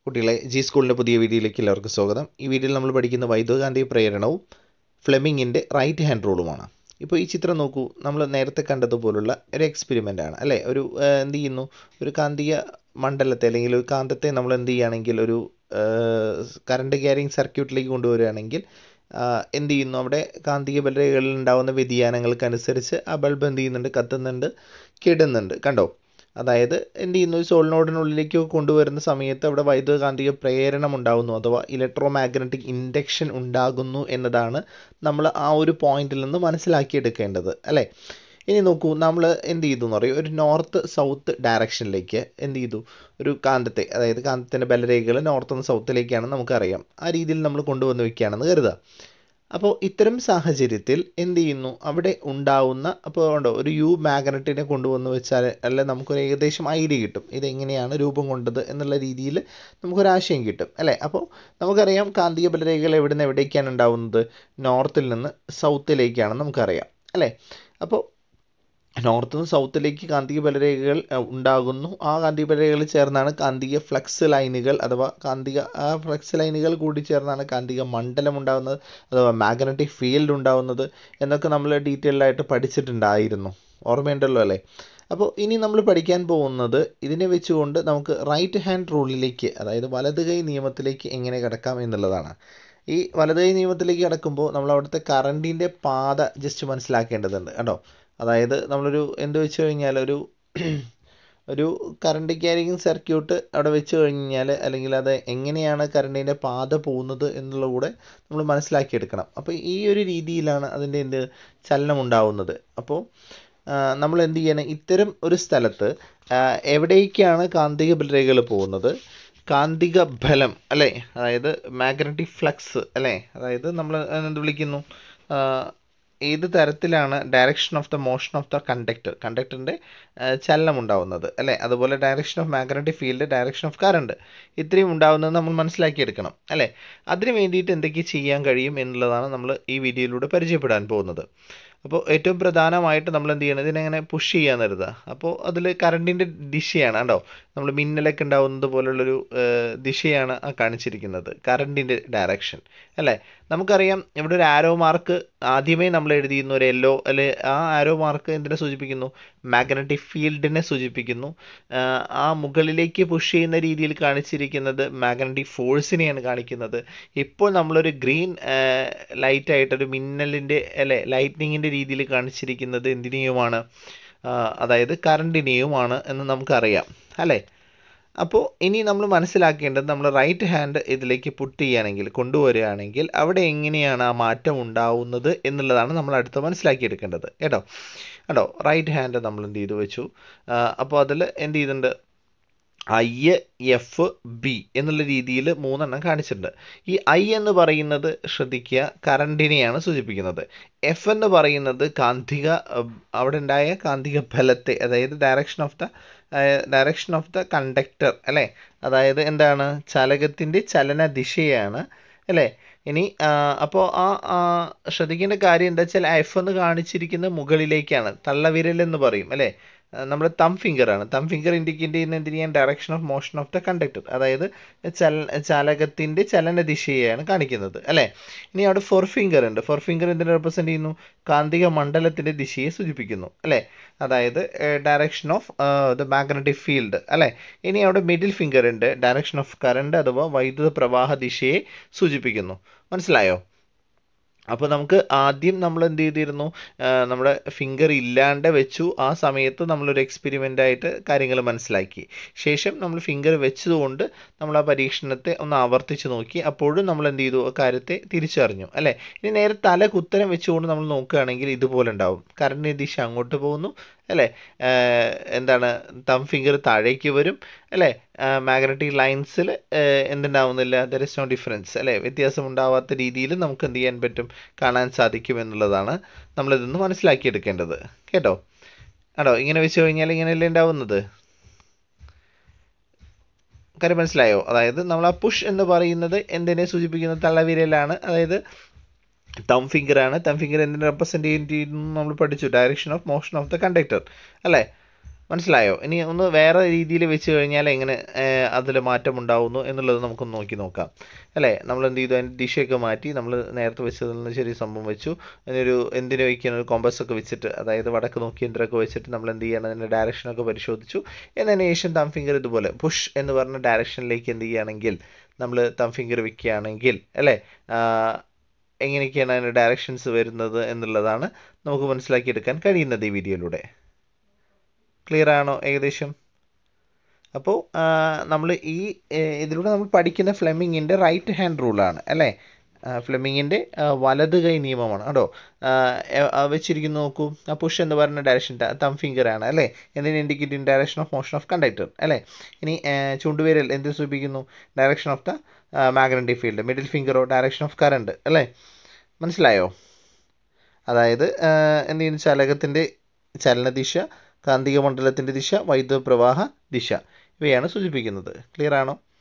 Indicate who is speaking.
Speaker 1: കുട്ടികളെ ജി സ്കൂളിൻ്റെ പുതിയ വീഡിയോയിലേക്ക് എല്ലാവർക്കും സ്വാഗതം ഈ വീഡിയോയിൽ നമ്മൾ പഠിക്കുന്ന വൈദ്യുതകാന്തിക പ്രേരണവും ഫ്ലെമിങ്ങിൻ്റെ റൈറ്റ് ഹാൻഡ് റൂളുമാണ് ഇപ്പോൾ ഈ ചിത്രം നോക്കൂ നമ്മൾ നേരത്തെ കണ്ടതുപോലുള്ള ഒരു എക്സ്പെരിമെൻ്റ് ആണ് അല്ലേ ഒരു ആ, എന്ത് ചെയ്യുന്നു ഒരു കാന്തിക മണ്ഡലത്തെ അല്ലെങ്കിൽ ഒരു കാന്തത്തെ നമ്മൾ എന്ത് ചെയ്യുകയാണെങ്കിൽ ഒരു കറണ്ട് ക്യാരിങ് സർക്യൂട്ടിലേക്ക് കൊണ്ടുവരികയാണെങ്കിൽ ആ, എന്ത് ചെയ്യുന്നു അവിടെ കാന്തിക ബലരേഖകളിൽ ഉണ്ടാകുന്ന വ്യതിയാനങ്ങൾക്കനുസരിച്ച് ആ ബൾബ് എന്ത് ചെയ്യുന്നുണ്ട് കത്തുന്നുണ്ട് കെടുന്നുണ്ട് കണ്ടോ അതായത് എന്ത് ചെയ്യുന്നു ഒരു സോളിനോഡിനുള്ളിലേക്ക് കൊണ്ടുവരുന്ന സമയത്ത് അവിടെ വൈദ്യുതകാന്തിക പ്രേരണം ഉണ്ടാകുന്നു അഥവാ ഇലക്ട്രോ മാഗ്നറ്റിക് ഇൻഡക്ഷൻ ഉണ്ടാകുന്നു എന്നതാണ് നമ്മൾ ആ ഒരു പോയിന്റിൽ നിന്ന് മനസ്സിലാക്കിയെടുക്കേണ്ടത് അല്ലേ ഇനി നോക്കൂ നമ്മൾ എന്ത് ചെയ്തു എന്ന് പറയും ഒരു നോർത്ത് സൗത്ത് ഡയറക്ഷനിലേക്ക് എന്ത് ചെയ്തു ഒരു കാന്തത്തെ അതായത് കാന്തത്തിൻ്റെ ബലരേഖകൾ നോർത്ത് നിന്ന് സൗത്തിലേക്കാണ് നമുക്കറിയാം ആ രീതിയിൽ നമ്മൾ കൊണ്ടുവന്ന് വെക്കുകയാണെന്ന് കരുതുക അപ്പോൾ ഇത്തരം സാഹചര്യത്തിൽ എന്ത് ചെയ്യുന്നു അവിടെ ഉണ്ടാവുന്ന അപ്പോൾ ഉണ്ടോ ഒരു യു മാഗ്നറ്റിനെ കൊണ്ടുവന്ന് വെച്ചാൽ അല്ലെ നമുക്കൊരു ഏകദേശം ഐഡിയ കിട്ടും ഇതെങ്ങനെയാണ് രൂപം കൊണ്ടത് എന്നുള്ള രീതിയിൽ നമുക്കൊരാശയം കിട്ടും അല്ലേ അപ്പോൾ നമുക്കറിയാം കാന്തിക ബലരേഖകൾ എവിടെ നിന്ന് എവിടേക്കാണ് ഉണ്ടാവുന്നത് നോർത്തിൽ നിന്ന് സൗത്തിലേക്കാണ് നമുക്കറിയാം അല്ലേ അപ്പോൾ നോർത്ത് നിന്ന് സൗത്തിലേക്ക് കാന്തിക ബലരേഖകൾ അഹ്, ഉണ്ടാകുന്നു ആ കാന്തിക ബലരേഖകൾ ചേർന്നാണ് കാന്തിക ഫ്ലക്സ് ലൈനുകൾ അഥവാ കാന്തിക ആ ഫ്ലക്സ് ലൈനുകൾ കൂടി ചേർന്നാണ് കാന്തിക മണ്ഡലം ഉണ്ടാകുന്നത് അഥവാ മാഗ്നറ്റിക് ഫീൽഡ് ഉണ്ടാകുന്നത് എന്നൊക്കെ നമ്മൾ ഡീറ്റെയിൽഡ് ആയിട്ട് പഠിച്ചിട്ടുണ്ടായിരുന്നു ഓർമ്മയുണ്ടല്ലോ അല്ലേ അപ്പോൾ ഇനി നമ്മൾ പഠിക്കാൻ പോകുന്നത് ഇതിനെ വെച്ചുകൊണ്ട് നമുക്ക് റൈറ്റ് ഹാൻഡ് റൂളിലേക്ക് അതായത് വലത് കൈ നിയമത്തിലേക്ക് എങ്ങനെ കിടക്കാം എന്നുള്ളതാണ് ഈ വലത് കൈ നിയമത്തിലേക്ക് കിടക്കുമ്പോൾ നമ്മൾ അവിടുത്തെ കറണ്ടിൻ്റെ പാത ജസ്റ്റ് മനസ്സിലാക്കേണ്ടതുണ്ട് കേട്ടോ അതായത് നമ്മളൊരു എന്ത് വെച്ച് കഴിഞ്ഞാൽ ഒരു ഒരു കറണ്ട് ക്യാരിങ് സർക്യൂട്ട് അവിടെ വെച്ച് കഴിഞ്ഞാൽ അല്ലെങ്കിൽ അത് എങ്ങനെയാണ് കറണ്ടിൻ്റെ പാത പോകുന്നത് എന്നുള്ള കൂടെ നമ്മൾ മനസ്സിലാക്കിയെടുക്കണം അപ്പോൾ ഈ ഒരു രീതിയിലാണ് അതിൻ്റെ എന്ത് ചലനം ഉണ്ടാവുന്നത് അപ്പോൾ നമ്മൾ എന്ത് ചെയ്യണം ഇത്തരം ഒരു സ്ഥലത്ത് ആ, എവിടേക്കാണ് കാന്തിക ബലരേഖകൾ പോകുന്നത് കാന്തിക ബലം അല്ലേ അതായത് മാഗ്നറ്റിക് ഫ്ലക്സ് അല്ലേ അതായത് നമ്മൾ എന്ത് വിളിക്കുന്നു ആ, ഏത് തരത്തിലാണ് direction of the motion of the conductor കണ്ടക്ടറിൻ്റെ ചലനം ഉണ്ടാവുന്നത് അല്ലേ അതുപോലെ direction of magnetic field direction of current ഇത്രയും ഉണ്ടാവുന്നത് നമ്മൾ മനസ്സിലാക്കിയെടുക്കണം അല്ലേ അതിന് വേണ്ടിയിട്ട് എന്തൊക്കെ ചെയ്യാൻ കഴിയും എന്നുള്ളതാണ് നമ്മൾ ഈ വീഡിയോയിലൂടെ പരിചയപ്പെടാൻ പോകുന്നത് അപ്പോൾ ഏറ്റവും പ്രധാനമായിട്ട് നമ്മൾ എന്ത് ചെയ്യണം ഇതിനെങ്ങനെ പുഷ് ചെയ്യാൻ കരുതുക അപ്പോൾ അതിൽ കറണ്ടിൻ്റെ ദിശയാണ് കേട്ടോ നമ്മൾ മിന്നലൊക്കെ ഉണ്ടാവുന്നത് പോലുള്ളൊരു ഏഹ്, ദിശയാണ് ആ കാണിച്ചിരിക്കുന്നത് കറണ്ടിൻ്റെ ഡയറക്ഷൻ അല്ലേ നമുക്കറിയാം ഇവിടെ ഒരു ആരോ മാർക്ക് ആദ്യമേ നമ്മൾ എഴുതിയിരുന്ന ഒരു യെല്ലോ അല്ലെ ആ ആരോ മാർക്ക് എന്തിനെ സൂചിപ്പിക്കുന്നു മാഗ്നറ്റിക് ഫീൽഡിനെ സൂചിപ്പിക്കുന്നു ആഹ് ആ മുകളിലേക്ക് പുഷ് ചെയ്യുന്ന രീതിയിൽ കാണിച്ചിരിക്കുന്നത് മാഗ്നറ്റിക് ഫോഴ്സിനെയാണ് കാണിക്കുന്നത് ഇപ്പോൾ നമ്മളൊരു ഗ്രീൻ ലൈറ്റ് ആയിട്ടൊരു മിന്നലിൻ്റെ അല്ലെ ലൈറ്റ്നിങ്ങിൻ്റെ രീതിയിൽ കാണിച്ചിരിക്കുന്നത് എന്തിനേയുമാണ് ആഹ് അതായത് കറണ്ടിനെയുമാണ് എന്ന് നമുക്കറിയാം അല്ലേ അപ്പോൾ ഇനി നമ്മൾ മനസ്സിലാക്കേണ്ടത് നമ്മൾ റൈറ്റ് ഹാൻഡ് ഇതിലേക്ക് പുട്ട് ചെയ്യുകയാണെങ്കിൽ കൊണ്ടുവരികയാണെങ്കിൽ അവിടെ എങ്ങനെയാണ് ആ മാറ്റം ഉണ്ടാവുന്നത് എന്നുള്ളതാണ് നമ്മൾ അടുത്ത് മനസ്സിലാക്കിയെടുക്കേണ്ടത് കേട്ടോ കേട്ടോ റൈറ്റ് ഹാൻഡ് നമ്മൾ എന്ത് ചെയ്തു വെച്ചു അപ്പോൾ അതിൽ എന്ത് ചെയ്തിട്ടുണ്ട് ഐ എഫ് ബി എന്നുള്ള രീതിയിൽ മൂന്നെണ്ണം കാണിച്ചിട്ടുണ്ട് ഈ ഐ എന്ന് പറയുന്നത് ശ്രദ്ധിക്കുക കറണ്ടിനെയാണ് സൂചിപ്പിക്കുന്നത് എഫ് എന്ന് പറയുന്നത് കാന്തിക അഹ്, അവിടെ ഉണ്ടായ കാന്തിക ബലത്തെ അതായത് direction of the direction of the conductor അല്ലേ അതായത് എന്താണ് ചലകത്തിൻ്റെ ചലന ദിശയാണ് അല്ലേ ഇനി അപ്പോൾ ആ ആ, ശ്രദ്ധിക്കേണ്ട കാര്യം എന്താ വെച്ചാൽ എഫ് എന്ന് കാണിച്ചിരിക്കുന്നത് മുകളിലേക്കാണ് തള്ളവിരൽ എന്ന് പറയും അല്ലേ നമ്മുടെ തം ഫിംഗർ ആണ് തം ഫിംഗർ ഇൻഡിക്കേറ്റ് ചെയ്യുന്ന എന്തിനു ചെയ്യാൻ direction of motion of the conductor അതായത് ചല ചാലകത്തിൻ്റെ ചലന ദിശയെയാണ് കാണിക്കുന്നത് അല്ലേ ഇനി അവിടെ ഫോർ ഫിംഗർ ഉണ്ട് ഫോർ ഫിംഗർ എന്തിനെ റെപ്രസെൻ്റ് ചെയ്യുന്നു കാന്തിക മണ്ഡലത്തിൻ്റെ ദിശയെ സൂചിപ്പിക്കുന്നു അല്ലേ അതായത് direction of the magnetic field അല്ലേ ഇനി അവിടെ മിഡിൽ ഫിംഗർ ഉണ്ട് ഡയറക്ഷൻ ഓഫ് കറണ്ട് അഥവാ വൈദ്യുത പ്രവാഹ ദിശയെ സൂചിപ്പിക്കുന്നു മനസ്സിലായോ അപ്പോൾ നമുക്ക് ആദ്യം നമ്മൾ എന്ത് ചെയ്തിരുന്നു ആ, നമ്മുടെ ഫിംഗർ ഇല്ലാണ്ട് വെച്ചു ആ സമയത്ത് നമ്മളൊരു എക്സ്പെരിമെൻ്റ് ആയിട്ട് കാര്യങ്ങൾ മനസ്സിലാക്കി ശേഷം നമ്മൾ ഫിംഗർ വെച്ചതുകൊണ്ട് നമ്മൾ ആ പരീക്ഷണത്തെ ഒന്ന് ആവർത്തിച്ച് നോക്കി അപ്പോഴും നമ്മൾ എന്ത് ചെയ്തു ആ കാര്യത്തെ തിരിച്ചറിഞ്ഞു അല്ലേ ഇനി നേരെ തല കുത്തരം വെച്ചുകൊണ്ട് നമ്മൾ നോക്കുകയാണെങ്കിൽ ഇതുപോലെ ഉണ്ടാവും കറണ്ടിൻ്റെ ദിശ അങ്ങോട്ട് പോകുന്നു അല്ലേ ആഹ് എന്താണ് തം ഫിംഗർ താഴേക്ക് വരും അല്ലേ മാഗ്നറ്റിക് ലൈൻസിൽ എന്തുണ്ടാവുന്നില്ല ദർ ഇസ് നോ ഡിഫറൻസ് അല്ലേ വ്യത്യാസം ഉണ്ടാവാത്ത രീതിയിൽ നമുക്ക് എന്ത് ചെയ്യാൻ പറ്റും കാണാൻ സാധിക്കും എന്നുള്ളതാണ് നമ്മളിതൊന്ന് മനസ്സിലാക്കിയെടുക്കേണ്ടത് കേട്ടോ ആണോ ഇങ്ങനെ വെച്ച് കഴിഞ്ഞാൽ ഇങ്ങനെയല്ലേ ഉണ്ടാവുന്നത് കാര്യം മനസ്സിലായോ അതായത് നമ്മൾ ആ പുഷ് എന്ന് പറയുന്നത് എന്തിനെ സൂചിപ്പിക്കുന്ന തള്ളവിരലാണ് അതായത് തം ഫിംഗർ ആണ് തം ഫിംഗർ എന്തിനെ റെപ്രസെൻ്റ് ചെയ്യുന്നു നമ്മൾ പഠിച്ചു direction of motion of the conductor അല്ലേ മനസ്സിലായോ ഇനി ഒന്ന് വേറെ രീതിയിൽ വെച്ച് കഴിഞ്ഞാൽ എങ്ങനെ അതിൽ മാറ്റം ഉണ്ടാവുന്നു എന്നുള്ളത് നമുക്കൊന്ന് നോക്കി നോക്കാം അല്ലേ നമ്മൾ എന്ത് ചെയ്തു അതിൻ്റെ ദിശയൊക്കെ മാറ്റി നമ്മൾ നേരത്തെ വെച്ചതിൽ നിന്ന് ചെറിയ സംഭവം വെച്ചു അതിനൊരു എന്തിനു വയ്ക്കാൻ ഒരു കോമ്പസ് ഒക്കെ വെച്ചിട്ട് അതായത് വടക്ക് നോക്കി യന്ത്രമൊക്കെ വെച്ചിട്ട് നമ്മൾ എന്ത് ചെയ്യണം അതിൻ്റെ ഡയറക്ഷനൊക്കെ പരിശോധിച്ചു എന്നതിന് ശേഷം തം ഫിംഗർ ഇതുപോലെ പുഷ് എന്ന് പറഞ്ഞ ഡയറക്ഷനിലേക്ക് എന്ത് ചെയ്യുകയാണെങ്കിൽ നമ്മൾ തം ഫിംഗർ വെക്കുകയാണെങ്കിൽ അല്ലേ എങ്ങനെയൊക്കെയാണ് അതിൻ്റെ ഡയറക്ഷൻസ് വരുന്നത് എന്നുള്ളതാണ് നമുക്ക് മനസ്സിലാക്കിയെടുക്കാൻ കഴിയുന്നത് ഈ വീഡിയോയിലൂടെ ക്ലിയർ ആണോ ഏകദേശം അപ്പോൾ നമ്മൾ ഈ ഇതിലൂടെ നമ്മൾ പഠിക്കുന്ന ഫ്ലെമിങ്ങിൻ്റെ റൈറ്റ് ഹാൻഡ് റൂളാണ് അല്ലേ ഫ്ലെമിങ്ങിൻ്റെ വലത് കൈ നിയമമാണ് കേട്ടോ വെച്ചിരിക്കുന്നു നോക്കൂ ആ പുഷ് എന്ന് പറയുന്ന ഡയറക്ഷൻ തം ഫിംഗർ ആണ് അല്ലേ എന്തിന് indicating direction of motion of conductor അല്ലേ ഇനി ചൂണ്ടുവിരൽ എന്ത് സൂചിപ്പിക്കുന്നു direction of the magnetic field middle ഫിംഗറോ ഡയറക്ഷൻ ഓഫ് കറണ്ട് അല്ലേ മനസ്സിലായോ അതായത് എന്ത് ചെയ്യുന്നു ചലകത്തിൻ്റെ ചലനദിശ കാന്തിക മണ്ഡലത്തിൻ്റെ ദിശ വൈദ്യുത പ്രവാഹ ദിശ ഇവയാണ് സൂചിപ്പിക്കുന്നത് ക്ലിയർ ആണോ